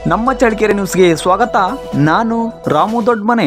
ನಮ್ಮ ಚಳ್ಳಕೆರೆ ನ್ಯೂಸ್ಗೆ ಸ್ವಾಗತ ನಾನು ರಾಮು ದೊಡ್ಮನೆ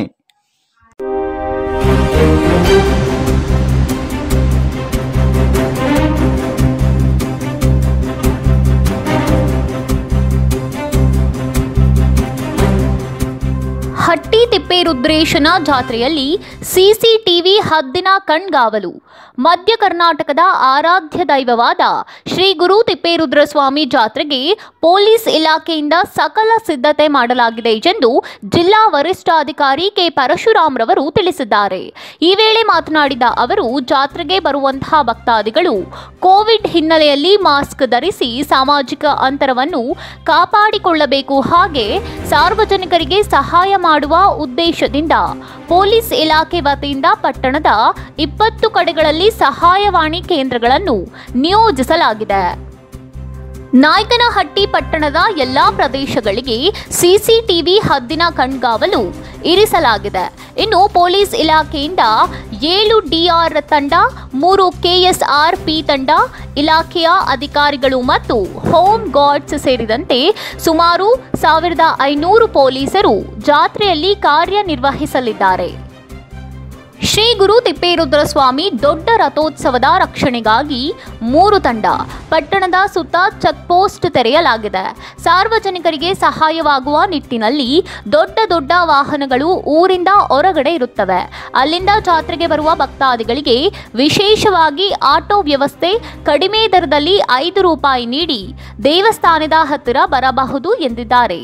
ಹಟ್ಟಿ ತಿಪ್ಪೇರುದ್ರೇಶನ ಜಾತ್ರೆಯಲ್ಲಿ ಸಿಸಿಟಿವಿ ಹದ್ದಿನ ಕಣ್ಗಾವಲು ಮಧ್ಯ ಕರ್ನಾಟಕದ ಆರಾಧ್ಯ ದೈವವಾದ ಶ್ರೀ ಗುರು ತಿಪ್ಪೇರುದ್ರ ಸ್ವಾಮಿ ಜಾತ್ರೆಗೆ ಪೊಲೀಸ್ ಇಲಾಖೆಯಿಂದ ಸಕಲ ಸಿದ್ಧತೆ ಮಾಡಲಾಗಿದೆ ಎಂದು ಜಿಲ್ಲಾ ವರಿಷ್ಠಾಧಿಕಾರಿ ಕೆ ಪರಶುರಾಮ್ ರವರು ತಿಳಿಸಿದ್ದಾರೆ ಈ ವೇಳೆ ಮಾತನಾಡಿದ ಅವರು ಜಾತ್ರೆಗೆ ಬರುವಂತಹ ಭಕ್ತಾದಿಗಳು ಕೋವಿಡ್ ಹಿನ್ನೆಲೆಯಲ್ಲಿ ಮಾಸ್ಕ್ ಧರಿಸಿ ಸಾಮಾಜಿಕ ಅಂತರವನ್ನು ಕಾಪಾಡಿಕೊಳ್ಳಬೇಕು ಹಾಗೆ ಸಾರ್ವಜನಿಕರಿಗೆ ಸಹಾಯ ಮಾಡುವ ಉದ್ದೇಶದಿಂದ ಪೊಲೀಸ್ ಇಲಾಖೆ ವತಿಯಿಂದ ಪಟ್ಟಣದ ಇಪ್ಪತ್ತು ಕಡೆಗಳಲ್ಲಿ ಸಹಾಯವಾಣಿ ಕೇಂದ್ರಗಳನ್ನು ನಿಯೋಜಿಸಲಾಗಿದೆ ನಾಯಕನಹಟ್ಟಿ ಪಟ್ಟಣದ ಎಲ್ಲಾ ಪ್ರದೇಶಗಳಿಗೆ ಸಿಸಿಟಿವಿ ಹದ್ದಿನ ಕಣ್ಗಾವಲು ಇರಿಸಲಾಗಿದೆ ಇನ್ನು ಪೊಲೀಸ್ ಇಲಾಖೆಯಿಂದ ಏಳು ಡಿಆರ್ ತಂಡ ಮೂರು ಕೆಎಸ್ಆರ್ ಪಿ ತಂಡ ಇಲಾಖೆಯ ಅಧಿಕಾರಿಗಳು ಮತ್ತು ಹೋಮ್ ಗಾರ್ಡ್ಸ್ ಸೇರಿದಂತೆ ಸುಮಾರು ಸಾವಿರದ ಐನೂರು ಪೊಲೀಸರು ಜಾತ್ರೆಯಲ್ಲಿ ಕಾರ್ಯನಿರ್ವಹಿಸಲಿದ್ದಾರೆ ಶ್ರೀ ಗುರು ತಿಪ್ಪೇರುದ್ರ ಸ್ವಾಮಿ ದೊಡ್ಡ ರಥೋತ್ಸವದ ರಕ್ಷಣೆಗಾಗಿ ಮೂರು ತಂಡ ಪಟ್ಟಣದ ಸುತ್ತ ಚೆಕ್ ಪೋಸ್ಟ್ ತೆರೆಯಲಾಗಿದೆ ಸಾರ್ವಜನಿಕರಿಗೆ ಸಹಾಯವಾಗುವ ನಿಟ್ಟಿನಲ್ಲಿ ದೊಡ್ಡ ದೊಡ್ಡ ವಾಹನಗಳು ಊರಿಂದ ಹೊರಗಡೆ ಇರುತ್ತವೆ ಅಲ್ಲಿಂದ ಜಾತ್ರೆಗೆ ಬರುವ ಭಕ್ತಾದಿಗಳಿಗೆ ವಿಶೇಷವಾಗಿ ಆಟೋ ವ್ಯವಸ್ಥೆ ಕಡಿಮೆ ದರದಲ್ಲಿ ಐದು ರೂಪಾಯಿ ನೀಡಿ ದೇವಸ್ಥಾನದ ಹತ್ತಿರ ಬರಬಹುದು ಎಂದಿದ್ದಾರೆ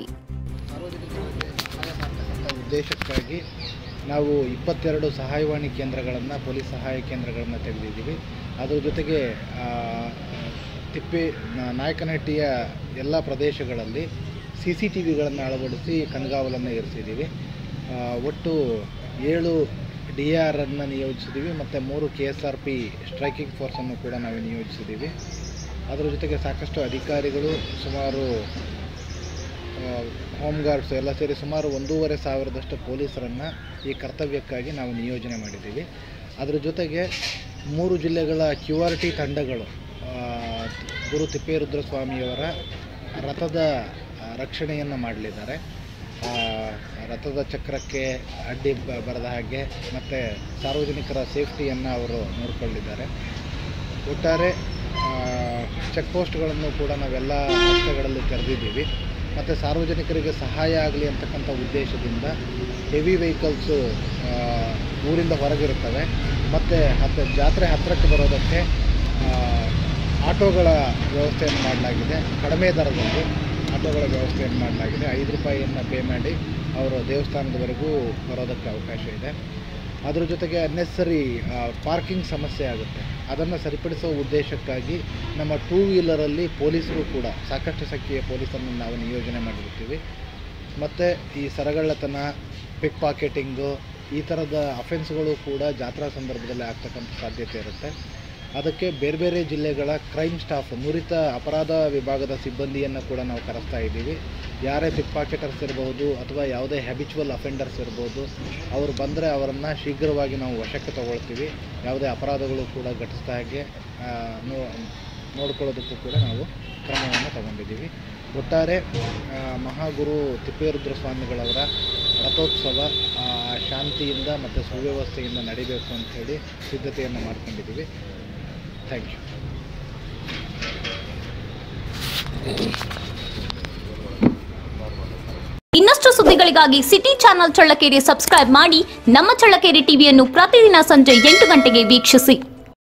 ಸಹಾಯ ಮಾಡ್ತಕ್ಕಂಥ ಉದ್ದೇಶಕ್ಕಾಗಿ ನಾವು ಇಪ್ಪತ್ತೆರಡು ಸಹಾಯವಾಣಿ ಕೇಂದ್ರಗಳನ್ನು ಪೊಲೀಸ್ ಸಹಾಯ ಕೇಂದ್ರಗಳನ್ನು ತೆಗೆದಿದ್ದೀವಿ ಅದರ ಜೊತೆಗೆ ಆ, ತಿಪ್ಪೆ ನ- ನಾಯಕನಹಟ್ಟಿಯ ಎಲ್ಲ ಪ್ರದೇಶಗಳಲ್ಲಿ ಸಿ ಸಿ ಟಿ ವಿಗಳನ್ನು ಅಳವಡಿಸಿ ಕಣ್ಗಾವಲನ್ನು ಇರಿಸಿದ್ದೀವಿ ಆ, ಒಟ್ಟು ಏಳು ಡಿ ಆರನ್ನು ನಿಯೋಜಿಸಿದ್ದೀವಿ ಮತ್ತು ಮೂರು K S R P striking ಫೋರ್ಸನ್ನು ಕೂಡ ನಾವು ನಿಯೋಜಿಸಿದ್ದೀವಿ ಅದರ ಜೊತೆಗೆ ಸಾಕಷ್ಟು ಅಧಿಕಾರಿಗಳು ಸುಮಾರು ಹೋಮ್ ಗಾರ್ಡ್ಸ್ ಎಲ್ಲ ಸೇರಿ ಸುಮಾರು ಒಂದೂವರೆ ಸಾವಿರದಷ್ಟು ಪೊಲೀಸರನ್ನು ಈ ಕರ್ತವ್ಯಕ್ಕಾಗಿ ನಾವು ನಿಯೋಜನೆ ಮಾಡಿದ್ದೀವಿ ಅದರ ಜೊತೆಗೆ ಮೂರು ಜಿಲ್ಲೆಗಳ ಕ್ಯೂ ಆರ್ ಟಿ ತಂಡಗಳು ಆ, ಗುರು ತಿಪ್ಪೇರುದ್ರ ಸ್ವಾಮಿಯವರ ರಥದ ಆ, ರಕ್ಷಣೆಯನ್ನು ಮಾಡಲಿದ್ದಾರೆ ಆ, ರಥದ ಚಕ್ರಕ್ಕೆ ಅಡ್ಡಿ ಬ- ಬರದ ಹಾಗೆ ಮತ್ತು ಸಾರ್ವಜನಿಕರ ಸೇಫ್ಟಿಯನ್ನು ಅವರು ನೋಡಿಕೊಂಡಿದ್ದಾರೆ ಒಟ್ಟಾರೆ ಚೆಕ್ ಪೋಸ್ಟ್ಗಳನ್ನು ಕೂಡ ನಾವೆಲ್ಲ ರಸ್ತೆಗಳಲ್ಲಿ ತೆರೆದಿದ್ದೀವಿ ಮತ್ತು ಸಾರ್ವಜನಿಕರಿಗೆ ಸಹಾಯ ಆಗಲಿ ಅಂತಕ್ಕಂಥ ಉದ್ದೇಶದಿಂದ ಹೆವಿ ವೆಹಿಕಲ್ಸು ಊರಿಂದ ಹೊರಗಿರುತ್ತವೆ ಮತ್ತು ಹತ್ತು ಜಾತ್ರೆ ಹತ್ತಿರಕ್ಕೆ ಬರೋದಕ್ಕೆ ಆ, ಆಟೋಗಳ ವ್ಯವಸ್ಥೆಯನ್ನು ಮಾಡಲಾಗಿದೆ ಕಡಿಮೆ ದರದಲ್ಲಿ ಆಟೋಗಳ ವ್ಯವಸ್ಥೆಯನ್ನು ಮಾಡಲಾಗಿದೆ ಐದು ರೂಪಾಯಿಯನ್ನು ಪೇ ಮಾಡಿ ಅವರು ದೇವಸ್ಥಾನದವರೆಗೂ ಬರೋದಕ್ಕೆ ಅವಕಾಶ ಇದೆ ಅದರ ಜೊತೆಗೆ ಅನ್ನೆಸರಿ ಪಾರ್ಕಿಂಗ್ ಸಮಸ್ಯೆ ಆಗುತ್ತೆ ಅದನ್ನು ಸರಿಪಡಿಸುವ ಉದ್ದೇಶಕ್ಕಾಗಿ ನಮ್ಮ ಟೂ ವೀಲರಲ್ಲಿ ಪೊಲೀಸರು ಕೂಡ ಸಾಕಷ್ಟು ಸಂಖ್ಯೆಯ ಪೊಲೀಸರನ್ನು ನಾವು ನಿಯೋಜನೆ ಮಾಡಿರ್ತೀವಿ ಮತ್ತು ಈ ಸರಗಳ್ಳತನ ಪಿಕ್ ಪಾಕೆಟಿಂಗು ಈ ಥರದ ಅಫೆನ್ಸ್ಗಳು ಕೂಡ ಜಾತ್ರಾ ಸಂದರ್ಭದಲ್ಲಿ ಆಗ್ತಕ್ಕಂಥ ಸಾಧ್ಯತೆ ಇರುತ್ತೆ ಅದಕ್ಕೆ ಬೇರೆ ಬೇರೆ ಜಿಲ್ಲೆಗಳ ಕ್ರೈಮ್ ಸ್ಟಾಫ್ ನುರಿತ ಅಪರಾಧ ವಿಭಾಗದ ಸಿಬ್ಬಂದಿಯನ್ನು ಕೂಡ ನಾವು ಕರೆಸ್ತಾ ಇದ್ದೀವಿ ಯಾರೇ ಪಿಕ್ ಪಾಕೆಟರ್ಸ್ ಇರಬಹುದು ಅಥವಾ ಯಾವುದೇ ಹ್ಯಾಬಿಚುವಲ್ ಅಫೆಂಡರ್ಸ್ ಇರ್ಬೋದು ಅವರು ಬಂದರೆ ಅವರನ್ನು ಶೀಘ್ರವಾಗಿ ನಾವು ವಶಕ್ಕೆ ತಗೊಳ್ತೀವಿ ಯಾವುದೇ ಅಪರಾಧಗಳು ಕೂಡ ಘಟಿಸ್ದ ಹಾಗೆ ಆ, ನೋ ನೋಡ್ಕೊಳ್ಳೋದಕ್ಕೂ ಕೂಡ ನಾವು ಕ್ರಮವನ್ನು ತಗೊಂಡಿದ್ದೀವಿ ಒಟ್ಟಾರೆ ಆ, ಮಹಾಗುರು ತಿಪ್ಪೇರುದ್ರ ಸ್ವಾಮಿಗಳವರ ರಥೋತ್ಸವ ಆ, ಶಾಂತಿಯಿಂದ ಮತ್ತು ಸುವ್ಯವಸ್ಥೆಯಿಂದ ನಡಿಬೇಕು ಅಂಥೇಳಿ ಸಿದ್ಧತೆಯನ್ನು ಮಾಡ್ಕೊಂಡಿದ್ದೀವಿ ಥ್ಯಾಂಕ್ ಯು ಇನ್ನಷ್ಟು ಸುದ್ದಿಗಳಿಗಾಗಿ ಸಿಟಿ ಚಾನೆಲ್ ಚಳ್ಳಕೆರೆ ಸಬ್ಸ್ಕ್ರೈಬ್ ಮಾಡಿ ನಮ್ಮ ಚಳ್ಳಕೆರೆ ಟಿವಿಯನ್ನು ಪ್ರತಿದಿನ ಸಂಜೆ ಎಂಟು ಗಂಟೆಗೆ ವೀಕ್ಷಿಸಿ